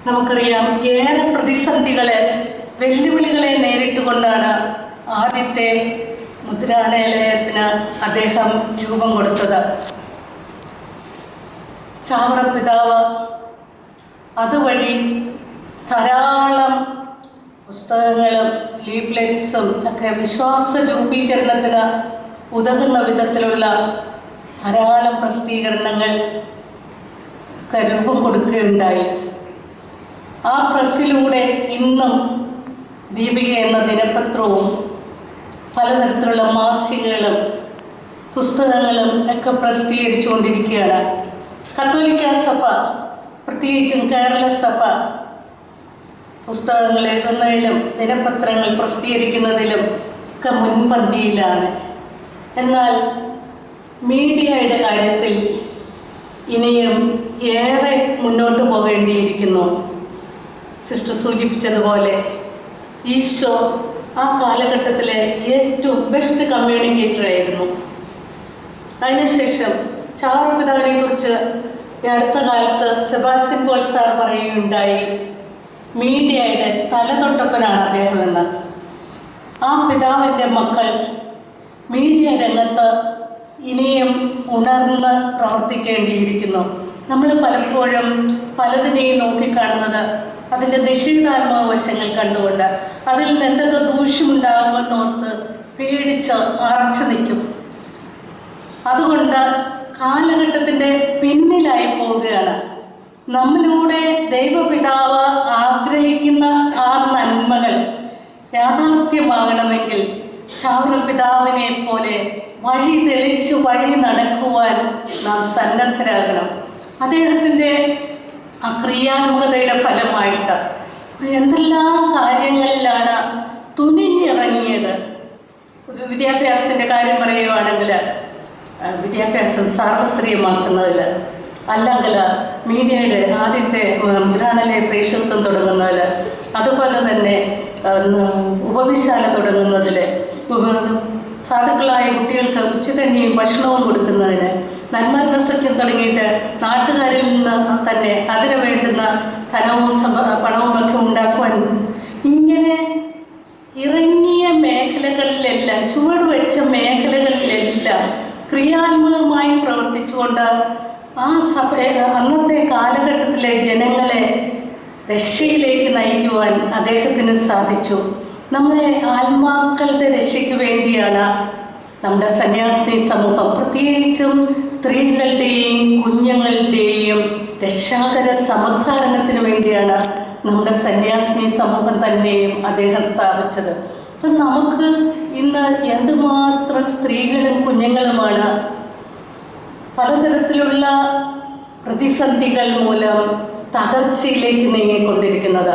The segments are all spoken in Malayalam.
നമുക്കറിയാം ഏറെ പ്രതിസന്ധികളെ വെല്ലുവിളികളെ നേരിട്ടുകൊണ്ടാണ് ആദ്യത്തെ മുദ്രാണാലയത്തിന് അദ്ദേഹം രൂപം കൊടുത്തത് ചാവറ പിതാവ് അതുവഴി ധാരാളം പുസ്തകങ്ങളും ലീഫ്ലെറ്റ്സും ഒക്കെ വിശ്വാസ രൂപീകരണത്തിന് ഉതകുന്ന വിധത്തിലുള്ള ധാരാളം പ്രസിദ്ധീകരണങ്ങൾ ഒക്കെ രൂപം കൊടുക്കുകയുണ്ടായി ആ പ്രസ്സിലൂടെ ഇന്നും ദീപിക എന്ന ദിനപത്രവും പലതരത്തിലുള്ള മാസികകളും പുസ്തകങ്ങളും ഒക്കെ പ്രസിദ്ധീകരിച്ചുകൊണ്ടിരിക്കുകയാണ് കത്തോലിക്ക സഭ പ്രത്യേകിച്ചും കേരള സഭ പുസ്തകങ്ങൾ എഴുതുന്നതിലും ദിനപത്രങ്ങൾ പ്രസിദ്ധീകരിക്കുന്നതിലും ഒക്കെ മുൻപന്തിയിലാണ് എന്നാൽ മീഡിയയുടെ കാര്യത്തിൽ ഇനിയും ഏറെ മുന്നോട്ട് പോകേണ്ടിയിരിക്കുന്നു സിസ്റ്റർ സൂചിപ്പിച്ചതുപോലെ ഈശോ ആ കാലഘട്ടത്തിലെ ഏറ്റവും ബെസ്റ്റ് കമ്മ്യൂണിക്കേറ്റർ ആയിരുന്നു അതിനുശേഷം ചാവറപിതാവിനെ കുറിച്ച് ഈ അടുത്ത കാലത്ത് സെബാസ്റ്റ്യൻ പോൾ സാർ പറയുകയുണ്ടായി മീഡിയയുടെ തലതൊട്ടപ്പനാണ് അദ്ദേഹം എന്ന് ആ പിതാവിൻ്റെ മക്കൾ മീഡിയ രംഗത്ത് ഇനിയും ഉണർന്ന് പ്രവർത്തിക്കേണ്ടിയിരിക്കുന്നു നമ്മൾ പലപ്പോഴും പലതിനെയും നോക്കിക്കാണുന്നത് അതിൻ്റെ നിഷേധാത്മക വശങ്ങൾ കണ്ടുകൊണ്ട് അതിൽ നിന്ന് എന്തൊക്കെ ദൂഷ്യമുണ്ടാകുമെന്നോർത്ത് പേടിച്ച് അറച്ചു നിൽക്കും അതുകൊണ്ട് കാലഘട്ടത്തിൻ്റെ പിന്നിലായി പോവുകയാണ് നമ്മളിലൂടെ ദൈവപിതാവ് ആഗ്രഹിക്കുന്ന ആ നന്മകൾ യാഥാർത്ഥ്യമാകണമെങ്കിൽ ചാവറപിതാവിനെ പോലെ വഴി തെളിച്ച് വഴി നടക്കുവാൻ നാം സന്നദ്ധരാകണം അദ്ദേഹത്തിൻ്റെ ആ ക്രിയാത്മകതയുടെ ഫലമായിട്ട് എന്തെല്ലാം കാര്യങ്ങളിലാണ് തുനിഞ്ഞിറങ്ങിയത് ഒരു വിദ്യാഭ്യാസത്തിൻ്റെ കാര്യം പറയുകയാണെങ്കിൽ ആ, വിദ്യാഭ്യാസം സാർവത്രികമാക്കുന്നതിൽ അല്ലെങ്കിൽ മീഡിയയുടെ ആദ്യത്തെ മുദ്രാണലെ പ്രേക്ഷകത്വം തുടങ്ങുന്നതിൽ അതുപോലെ തന്നെ ആ, ഉപവിശാല തുടങ്ങുന്നതിൽ ഉപ- സാധുക്കളായ കുട്ടികൾക്ക് ഉച്ചകഞ്ഞിയും ഭക്ഷണവും കൊടുക്കുന്നതിന് നന്മരണ സഖ്യം തുടങ്ങിയിട്ട് നാട്ടുകാരിൽ നിന്ന് തന്നെ അതിന് വേണ്ടുന്ന ധനവും സമ്പ പണവും ഒക്കെ ഉണ്ടാക്കുവാൻ ഇങ്ങനെ ഇറങ്ങിയ മേഖലകളിലെല്ലാം ചുവട് വെച്ച മേഖലകളിലെല്ലാം ക്രിയാത്മകമായി പ്രവർത്തിച്ചുകൊണ്ട് ആ സഭ അന്നത്തെ കാലഘട്ടത്തിലെ ജനങ്ങളെ രക്ഷയിലേക്ക് നയിക്കുവാൻ അദ്ദേഹത്തിന് സാധിച്ചു നമ്മളെ ആത്മാക്കളുടെ രക്ഷയ്ക്ക് വേണ്ടിയാണ് നമ്മുടെ സന്യാസിനി സമൂഹം പ്രത്യേകിച്ചും സ്ത്രീകളുടെയും കുഞ്ഞുങ്ങളുടെയും രക്ഷാകര സമുദ്ധാരണത്തിന് വേണ്ടിയാണ് നമ്മുടെ സന്യാസിനി സമൂഹം തന്നെയും അദ്ദേഹം സ്ഥാപിച്ചത് അപ്പം നമുക്ക് ഇന്ന് എന്തുമാത്രം സ്ത്രീകളും കുഞ്ഞുങ്ങളുമാണ് പലതരത്തിലുള്ള പ്രതിസന്ധികൾ മൂലം തകർച്ചയിലേക്ക് നീങ്ങിക്കൊണ്ടിരിക്കുന്നത്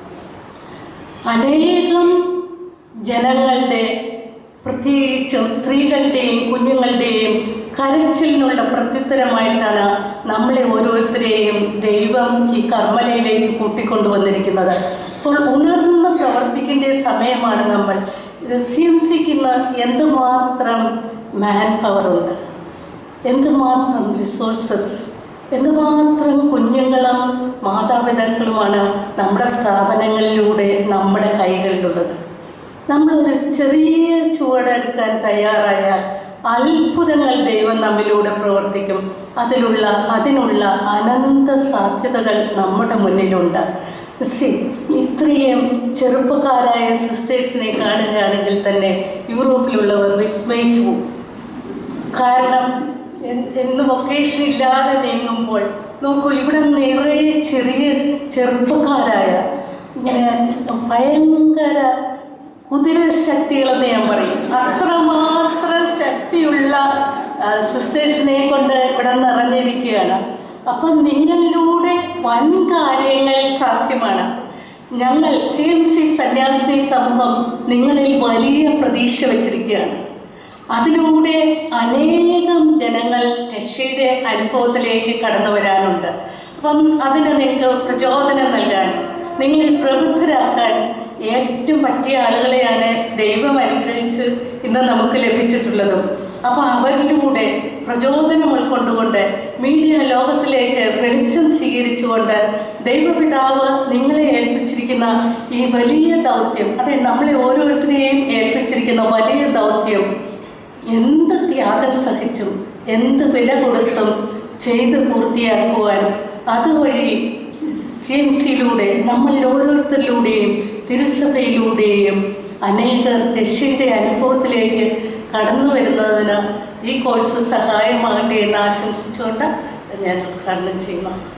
അനേകം ജനങ്ങളുടെ പ്രത്യേകിച്ചും സ്ത്രീകളുടെയും കുഞ്ഞുങ്ങളുടെയും കരച്ചിലിനുള്ള പ്രത്യുത്തരമായിട്ടാണ് നമ്മളെ ഓരോരുത്തരെയും ദൈവം ഈ കർമ്മലയിലേക്ക് കൂട്ടിക്കൊണ്ടുവന്നിരിക്കുന്നത് അപ്പോൾ ഉണർന്ന് പ്രവർത്തിക്കേണ്ട സമയമാണ് നമ്മൾ സി എം സിക്ക് ഇന്ന് എന്തുമാത്രം മാൻ പവറുണ്ട് എന്തുമാത്രം റിസോഴ്സസ് എന്തുമാത്രം കുഞ്ഞുങ്ങളും മാതാപിതാക്കളുമാണ് നമ്മുടെ സ്ഥാപനങ്ങളിലൂടെ നമ്മുടെ കൈകളിലുള്ളത് നമ്മളൊരു ചെറിയ ചുവടെടുക്കാൻ തയ്യാറായാൽ അത്ഭുതങ്ങൾ ദൈവം നമ്മിലൂടെ പ്രവർത്തിക്കും അതിലുള്ള അതിനുള്ള അനന്ത സാധ്യതകൾ നമ്മുടെ മുന്നിലുണ്ട് സി ഇത്രയും ചെറുപ്പക്കാരായ സിസ്റ്റേഴ്സിനെ കാണുകയാണെങ്കിൽ തന്നെ യൂറോപ്പിലുള്ളവർ വിസ്മയിച്ചു പോകും കാരണം എൻ- എന്ന് വൊക്കേഷൻ ഇല്ലാതെ നീങ്ങുമ്പോൾ നോക്കൂ ഇവിടെ നിറയെ ചെറിയ ചെറുപ്പക്കാരായ ഇങ്ങനെ ഭയങ്കര കുതിര ശക്തികളെന്ന് ഞാൻ പറയും അത്രമാത്രം ശക്തിയുള്ള സിസ്റ്റേഴ്സിനെ കൊണ്ട് ഇവിടെ നിറഞ്ഞിരിക്കുകയാണ് അപ്പം നിങ്ങളിലൂടെ വൻ കാര്യങ്ങൾ സാധ്യമാണ് ഞങ്ങൾ സി എം സി സന്യാസിനി സമൂഹം നിങ്ങളിൽ വലിയ പ്രതീക്ഷ വച്ചിരിക്കുകയാണ് അതിലൂടെ അനേകം ജനങ്ങൾ രക്ഷയുടെ അനുഭവത്തിലേക്ക് കടന്നു വരാനുണ്ട് അപ്പം അതിന് നിങ്ങൾക്ക് പ്രചോദനം നൽകാൻ നിങ്ങളെ പ്രബുദ്ധരാക്കാൻ ഏറ്റവും പറ്റിയ ആളുകളെയാണ് ദൈവം അനുഗ്രഹിച്ച് ഇന്ന് നമുക്ക് ലഭിച്ചിട്ടുള്ളതും അപ്പോൾ അവരിലൂടെ പ്രചോദനം ഉൾക്കൊണ്ടുകൊണ്ട് മീഡിയ ലോകത്തിലേക്ക് വെളിച്ചം സ്വീകരിച്ചുകൊണ്ട് ദൈവപിതാവ് നിങ്ങളെ ഏൽപ്പിച്ചിരിക്കുന്ന ഈ വലിയ ദൗത്യം അതെ നമ്മളെ ഓരോരുത്തരെയും ഏൽപ്പിച്ചിരിക്കുന്ന വലിയ ദൗത്യം എന്ത് ത്യാഗം സഹിച്ചും എന്ത് വില കൊടുത്തും ചെയ്ത് പൂർത്തിയാക്കുവാൻ അതുവഴി സി എം സിയിലൂടെ നമ്മളിൽ ഓരോരുത്തരിലൂടെയും തിരുസഭയിലൂടെയും അനേകർ രക്ഷയുടെ അനുഭവത്തിലേക്ക് കടന്നു വരുന്നതിന് ഈ കോഴ്സ് സഹായമാകട്ടെ എന്ന് ആശംസിച്ചുകൊണ്ട് ഞാൻ ഉദ്ഘാടനം ചെയ്യുന്നു